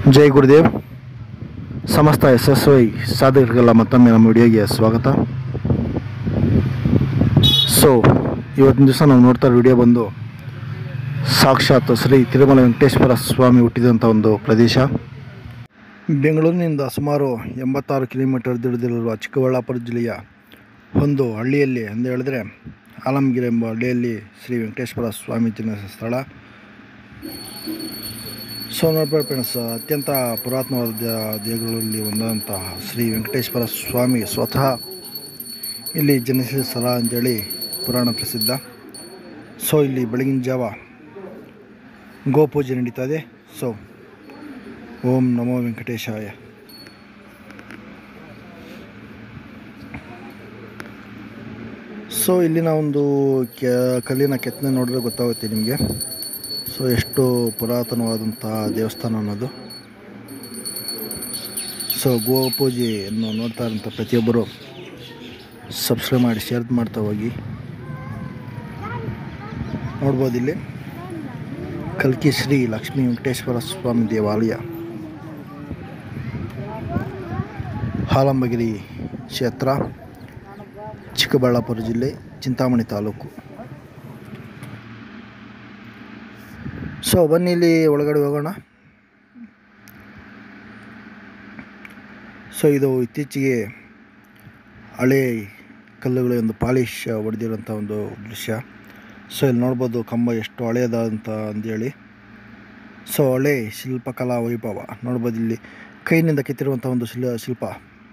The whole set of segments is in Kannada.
ಜೈ ಗುರುದೇವ್ ಸಮಸ್ತ ಎಸ್ ಎಸ್ ವೈ ಸಾಧಕರಿಗೆಲ್ಲ ಮತ್ತೊಮ್ಮೆ ನಮ್ಮ ವಿಡಿಯೋಗೆ ಸ್ವಾಗತ ಸೊ ಇವತ್ತಿನ ದಿವಸ ನಾವು ನೋಡ್ತಾ ಇರೋ ವಿಡಿಯೋ ಬಂದು ಸಾಕ್ಷಾತ್ ಶ್ರೀ ತಿರುಮಲ ವೆಂಕಟೇಶ್ವರ ಸ್ವಾಮಿ ಹುಟ್ಟಿದಂಥ ಒಂದು ಪ್ರದೇಶ ಬೆಂಗಳೂರಿನಿಂದ ಸುಮಾರು ಎಂಬತ್ತಾರು ಕಿಲೋಮೀಟರ್ ದೂರದಲ್ಲಿರುವ ಚಿಕ್ಕಬಳ್ಳಾಪುರ ಜಿಲ್ಲೆಯ ಒಂದು ಹಳ್ಳಿಯಲ್ಲಿ ಎಂದು ಹೇಳಿದ್ರೆ ಆಲಮಗಿರಿ ಎಂಬ ಹಳ್ಳಿಯಲ್ಲಿ ಶ್ರೀ ವೆಂಕಟೇಶ್ವರ ಸ್ವಾಮಿ ಜನಿಸಿದ ಸ್ಥಳ ಸೊ ನೋಡ್ಬೋದು ಫ್ರೆಂಡ್ಸ್ ಅತ್ಯಂತ ಪುರಾತನವಾದ ದೇ- ದೇಗುಲಗಳಲ್ಲಿ ಒಂದಾದಂತಹ ಶ್ರೀ ವೆಂಕಟೇಶ್ವರ ಸ್ವಾಮಿ ಸ್ವತಃ ಇಲ್ಲಿ ಜನಿಸಿದ ಸ್ಥಳ ಅಂತೇಳಿ ಪುರಾಣ ಪ್ರಸಿದ್ಧ ಸೊ ಇಲ್ಲಿ ಬೆಳಗಿನ ಜಾವ ಗೋಪೂಜೆ ನಡೀತಾ ಇದೆ ಸೊ ಓಂ ನಮೋ ವೆಂಕಟೇಶಾಯ ಸೊ ಇಲ್ಲಿನ ಒಂದು ಕೆ ಕಲ್ಲಿನ ಕೆತ್ತನೆ ನೋಡಿದ್ರೆ ಗೊತ್ತಾಗುತ್ತೆ ನಿಮಗೆ ಸೊ ಎಷ್ಟು ಪುರಾತನವಾದಂಥ ದೇವಸ್ಥಾನ ಅನ್ನೋದು ಸೊ ಗೋ ಪೂಜೆಯನ್ನು ನೋಡ್ತಾ ಇರೋಂಥ ಪ್ರತಿಯೊಬ್ಬರು ಸಬ್ಸ್ಕ್ರೈಬ್ ಮಾಡಿ ಶೇರ್ ಮಾಡ್ತಾ ಹೋಗಿ ನೋಡ್ಬೋದು ಇಲ್ಲಿ ಕಲ್ಕಿ ಶ್ರೀ ಲಕ್ಷ್ಮೀ ವೆಂಕಟೇಶ್ವರ ಸ್ವಾಮಿ ದೇವಾಲಯ ಹಾಲಂಬಗಿರಿ ಕ್ಷೇತ್ರ ಚಿಕ್ಕಬಳ್ಳಾಪುರ ಜಿಲ್ಲೆ ಚಿಂತಾಮಣಿ ತಾಲೂಕು ಸೊ ಬನ್ನಿ ಇಲ್ಲಿ ಒಳಗಡೆ ಹೋಗೋಣ ಸೊ ಇದು ಇತ್ತೀಚೆಗೆ ಹಳೆ ಕಲ್ಲುಗಳ ಒಂದು ಪಾಲಿಶ್ ಹೊಡೆದಿರೋಂಥ ಒಂದು ದೃಶ್ಯ ಸೊ ಇಲ್ಲಿ ನೋಡ್ಬೋದು ಕಂಬ ಎಷ್ಟು ಹಳೆಯದಂತ ಅಂದೇಳಿ ಸೊ ಹಳೆ ಶಿಲ್ಪಕಲಾ ವೈಭವ ನೋಡ್ಬೋದು ಇಲ್ಲಿ ಕೈನಿಂದ ಕೆತ್ತಿರುವಂಥ ಒಂದು ಶಿಲ ಶಿಲ್ಪ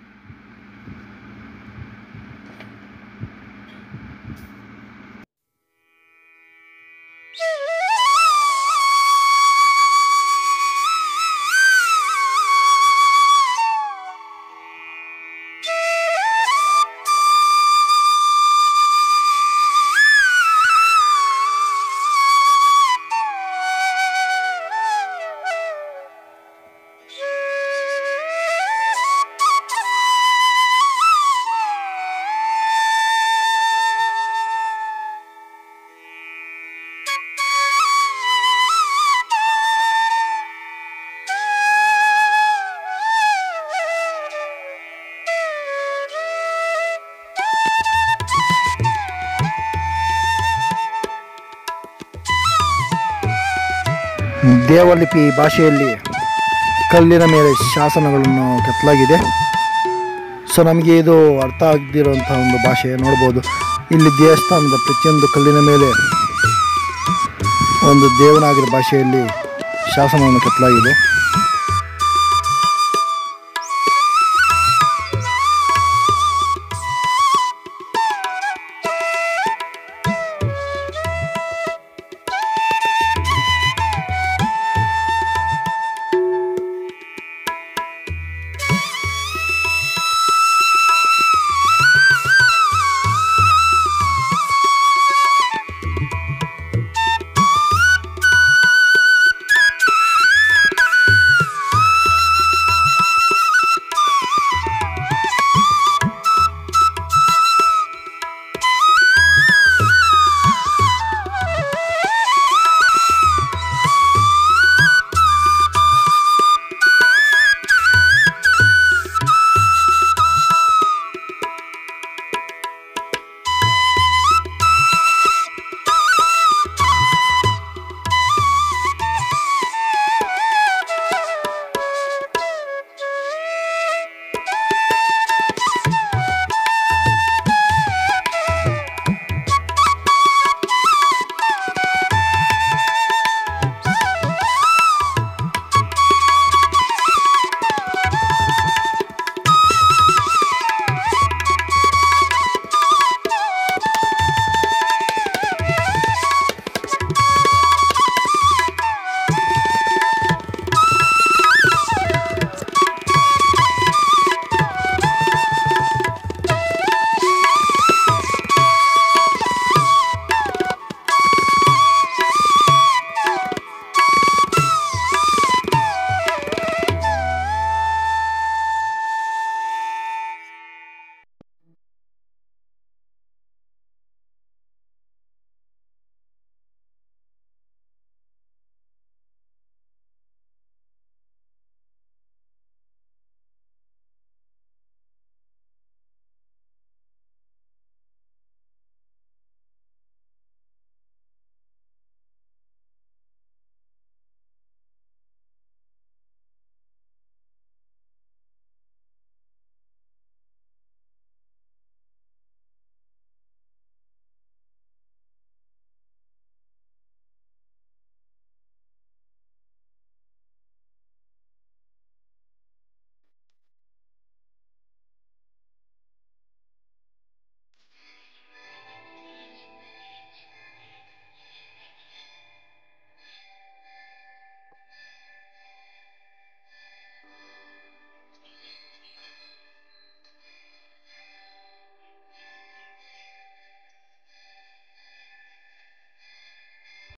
ದೇವಲಿಪಿ ಭಾಷೆಯಲ್ಲಿ ಕಲ್ಲಿನ ಮೇಲೆ ಶಾಸನಗಳನ್ನು ಕೆತ್ತಲಾಗಿದೆ ಸೊ ನಮಗೆ ಇದು ಅರ್ಥ ಆಗದಿರುವಂಥ ಒಂದು ಭಾಷೆ ನೋಡ್ಬೋದು ಇಲ್ಲಿ ದೇವಸ್ಥಾನದ ಪ್ರತಿಯೊಂದು ಕಲ್ಲಿನ ಮೇಲೆ ಒಂದು ದೇವನಾಗರಿ ಭಾಷೆಯಲ್ಲಿ ಶಾಸನವನ್ನು ಕೆತ್ತಲಾಗಿದೆ